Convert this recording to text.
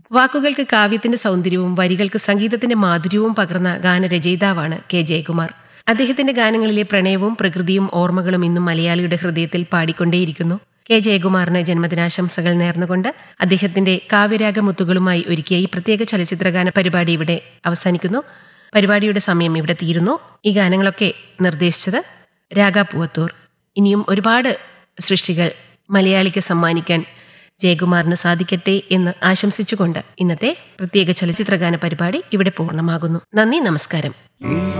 വാക്കുകൾക്ക് കാവ്യത്തിന്റെ സൗന്ദര്യവും വരികൾക്ക് സംഗീതത്തിന്റെ മാധുര്യവും പകർന്ന ഗാനരചയിതാവാണ് കെ ജയകുമാർ അദ്ദേഹത്തിന്റെ ഗാനങ്ങളിലെ പ്രണയവും പ്രകൃതിയും ഓർമ്മകളും ഇന്നും മലയാളിയുടെ ഹൃദയത്തിൽ പാടിക്കൊണ്ടേയിരിക്കുന്നു കെ ജയകുമാറിന് ജന്മദിനാശംസകൾ നേർന്നുകൊണ്ട് അദ്ദേഹത്തിന്റെ കാവ്യരാഗമുത്തുകളുമായി ഒരുക്കിയ ഈ പ്രത്യേക ചലച്ചിത്രഗാന പരിപാടി ഇവിടെ അവസാനിക്കുന്നു പരിപാടിയുടെ സമയം ഇവിടെ തീരുന്നു ഈ ഗാനങ്ങളൊക്കെ നിർദ്ദേശിച്ചത് രാഗ പൂവത്തൂർ ഇനിയും ഒരുപാട് സൃഷ്ടികൾ മലയാളിക്ക് സമ്മാനിക്കാൻ ജയകുമാറിന് സാധിക്കട്ടെ എന്ന് ആശംസിച്ചുകൊണ്ട് ഇന്നത്തെ പ്രത്യേക ചലച്ചിത്രഗാന പരിപാടി ഇവിടെ പൂർണ്ണമാകുന്നു നന്ദി നമസ്കാരം